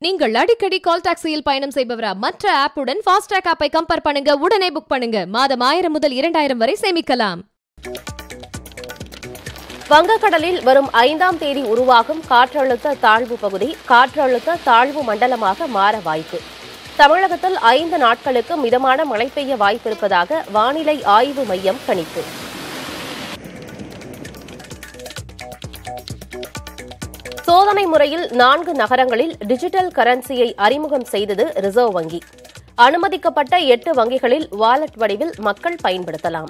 நீங்கள் அடிக்கடி கால் டாக்ஸியில் பயணம் செய்பவரா மற்ற ஆப்புடன் ஃபாஸ்டாக் ஆப்பை கம்பேர் பண்ணுங்க உடனே புக் பண்ணுங்க மாதம் ஆயிரம் முதல் இரண்டாயிரம் வரை சேமிக்கலாம் வங்கக்கடலில் வரும் ஐந்தாம் தேதி உருவாகும் காற்றழுத்த தாழ்வு பகுதி காற்றழுத்த தாழ்வு மண்டலமாக மாற வாய்ப்பு தமிழகத்தில் ஐந்து நாட்களுக்கு மிதமான மழை பெய்ய வாய்ப்பிருப்பதாக வானிலை ஆய்வு மையம் கணிப்பு சோதனை முறையில் நான்கு நகரங்களில் டிஜிட்டல் கரன்சியை அறிமுகம் செய்தது ரிசர்வ் வங்கி அனுமதிக்கப்பட்ட எட்டு வங்கிகளில் வாலெட் வடிவில் மக்கள் பயன்படுத்தலாம்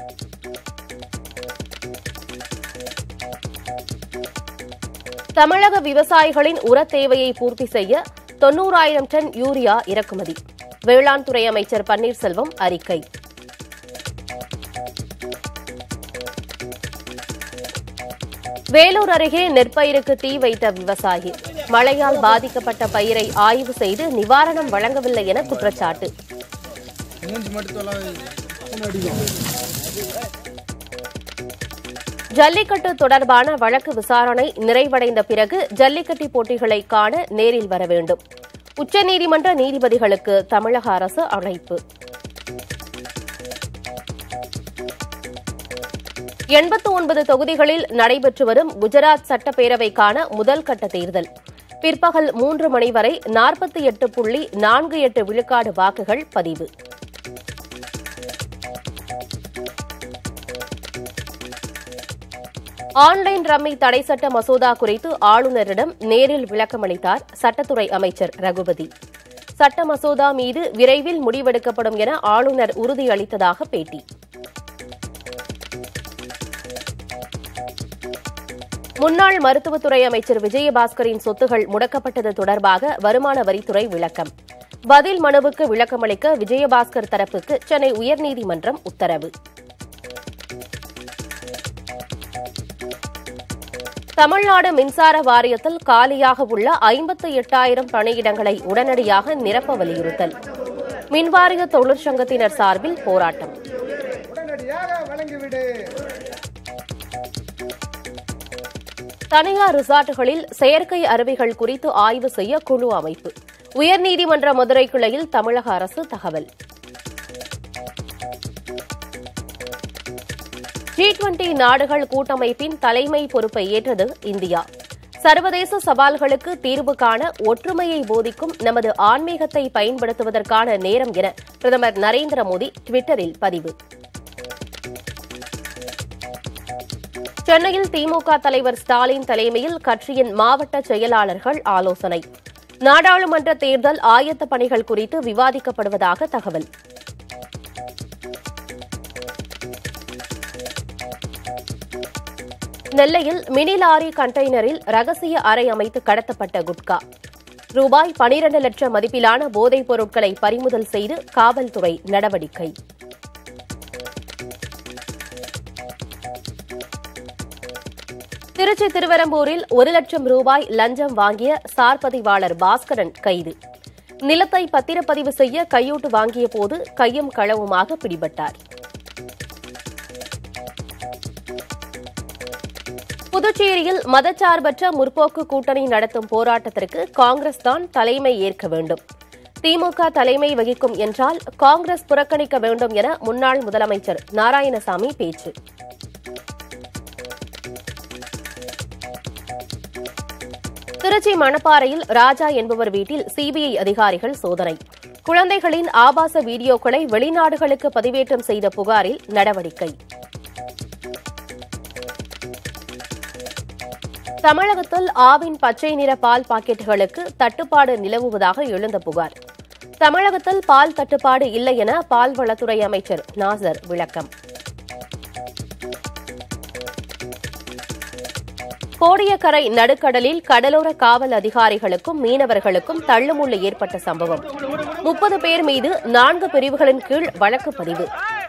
தமிழக விவசாயிகளின் உரத் தேவையை பூர்த்தி செய்ய தொன்னூறாயிரம் டன் யூரியா இறக்குமதி வேளாண் துறை அமைச்சர் பன்னீர்செல்வம் அறிக்கை வேலூர் அருகே நெற்பயிருக்கு தீ வைத்த விவசாயி மழையால் பாதிக்கப்பட்ட பயிரை ஆய்வு செய்து நிவாரணம் வழங்கவில்லை என குற்றச்சாட்டு மூஞ்சி மட்டும் தொலை அடிக்கும் ஜல்லிக்கட்டு தொடர்பான வழக்கு விசாரணை நிறைவடைந்த பிறகு ஜல்லிக்கட்டு போட்டிகளை காண நேரில் வர வேண்டும் உச்சநீதிமன்ற நீதிபதிகளுக்கு தமிழக அரசு அழைப்பு எண்பத்து ஒன்பது தொகுதிகளில் நடைபெற்று வரும் குஜராத் சட்டப்பேரவைக்கான முதல் கட்ட தேர்தல் பிற்பகல் மூன்று மணி வரை நாற்பத்தி எட்டு புள்ளி நான்கு எட்டு விழுக்காடு வாக்குகள் பதிவு ஆன்லைன் ரம்மி தடை சட்ட மசோதா குறித்து ஆளுநரிடம் நேரில் விளக்கமளித்தார் சட்டத்துறை அமைச்சர் ரகுபதி சட்ட மசோதா மீது விரைவில் முடிவெடுக்கப்படும் என ஆளுநர் உறுதியளித்ததாக பேட்டி முன்னாள் மருத்துவத்துறை அமைச்சர் விஜயபாஸ்கரின் சொத்துகள் முடக்கப்பட்டது தொடர்பாக வருமான வரித்துறை விளக்கம் பதில் மனுவுக்கு விளக்கமளிக்க விஜயபாஸ்கர் தரப்புக்கு சென்னை உயர்நீதிமன்றம் உத்தரவு தமிழ்நாடு மின்சார வாரியத்தில் காலியாக உள்ள ஐம்பத்தி எட்டாயிரம் பணியிடங்களை உடனடியாக நிரப்ப வலியுறுத்தல் மின்வாரிய தொழிற்சங்கத்தினர் சார்பில் போராட்டம் உடனடியாக வழங்கிவிடு தனியார் ரிசார்ட்டுகளில் செயற்கை அருவிகள் குறித்து ஆய்வு செய்ய குழு அமைப்பு உயர்நீதிமன்ற மதுரை கிளையில் தமிழக அரசு தகவல் ஜி டுவெண்டி நாடுகள் கூட்டமைப்பின் தலைமை பொறுப்பை ஏற்றது இந்தியா சர்வதேச சவால்களுக்கு தீர்வு காண ஒற்றுமையை போதிக்கும் நமது ஆன்மீகத்தை பயன்படுத்துவதற்கான நேரம் என பிரதமர் நரேந்திர மோடி டுவிட்டரில் பதிவு சென்னையில் திமுக தலைவர் ஸ்டாலின் தலைமையில் கட்சியின் மாவட்ட செயலாளர்கள் ஆலோசனை நாடாளுமன்ற தேர்தல் ஆயத்த பணிகள் குறித்து விவாதிக்கப்படுவதாக தகவல் நெல்லையில் மினி லாரி கண்டெய்னரில் ரகசிய அறை அமைத்து கடத்தப்பட்ட குட்கா ரூபாய் பனிரண்டு லட்சம் மதிப்பிலான போதைப் பொருட்களை பறிமுதல் செய்து காவல்துறை நடவடிக்கை திருச்சி திருவெரும்பூரில் ஒரு லட்சம் ரூபாய் லஞ்சம் வாங்கிய சார் பதிவாளர் பாஸ்கரன் கைது நிலத்தை பத்திரப்பதிவு செய்ய கையூட்டு வாங்கிய போது கையும் களவுமாக பிடிபட்டார் புதுச்சேரியில் மதச்சார்பற்ற முற்போக்கு கூட்டணி நடத்தும் போராட்டத்திற்கு காங்கிரஸ் தான் தலைமை ஏற்க வேண்டும் திமுக தலைமை வகிக்கும் என்றால் காங்கிரஸ் புறக்கணிக்க வேண்டும் என முன்னாள் முதலமைச்சர் நாராயணசாமி பேச்சு திருச்சி மணப்பாறையில் ராஜா என்பவர் வீட்டில் சிபிஐ அதிகாரிகள் சோதனை குழந்தைகளின் ஆபாச வீடியோக்களை வெளிநாடுகளுக்கு பதிவேற்றம் செய்த புகாரில் நடவடிக்கை தமிழகத்தில் ஆவின் பச்சை நிற பால் பாக்கெட்டுகளுக்கு தட்டுப்பாடு நிலவுவதாக எழுந்த புகார் தமிழகத்தில் பால் தட்டுப்பாடு இல்லை என பால்வளத்துறை அமைச்சர் நாசர் விளக்கம் கோடியக்கரை நடுக்கடலில் கடலோர காவல் அதிகாரிகளுக்கும் மீனவர்களுக்கும் தள்ளுமுள்ளு ஏற்பட்ட சம்பவம் முப்பது பேர் மீது நான்கு பிரிவுகளின் கீழ் வழக்கு பதிவு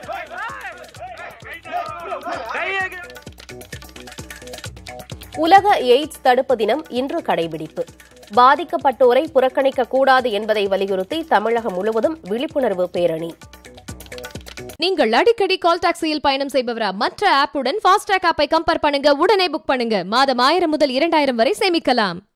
உலக எய்ட்ஸ் தடுப்பு தினம் இன்று கடைபிடிப்பு பாதிக்கப்பட்டோரை புறக்கணிக்க கூடாது என்பதை வலியுறுத்தி தமிழகம் முழுவதும் விழிப்புணர்வு பேரணி நீங்கள் அடிக்கடி கால் டாக்ஸியில் பயணம் செய்பவரா மற்ற ஆப்புடன் ஃபாஸ்டாக் ஆப்பை கம்பேர் பண்ணுங்க உடனே புக் பண்ணுங்க மாதம் ஆயிரம் முதல் இரண்டாயிரம் வரை சேமிக்கலாம்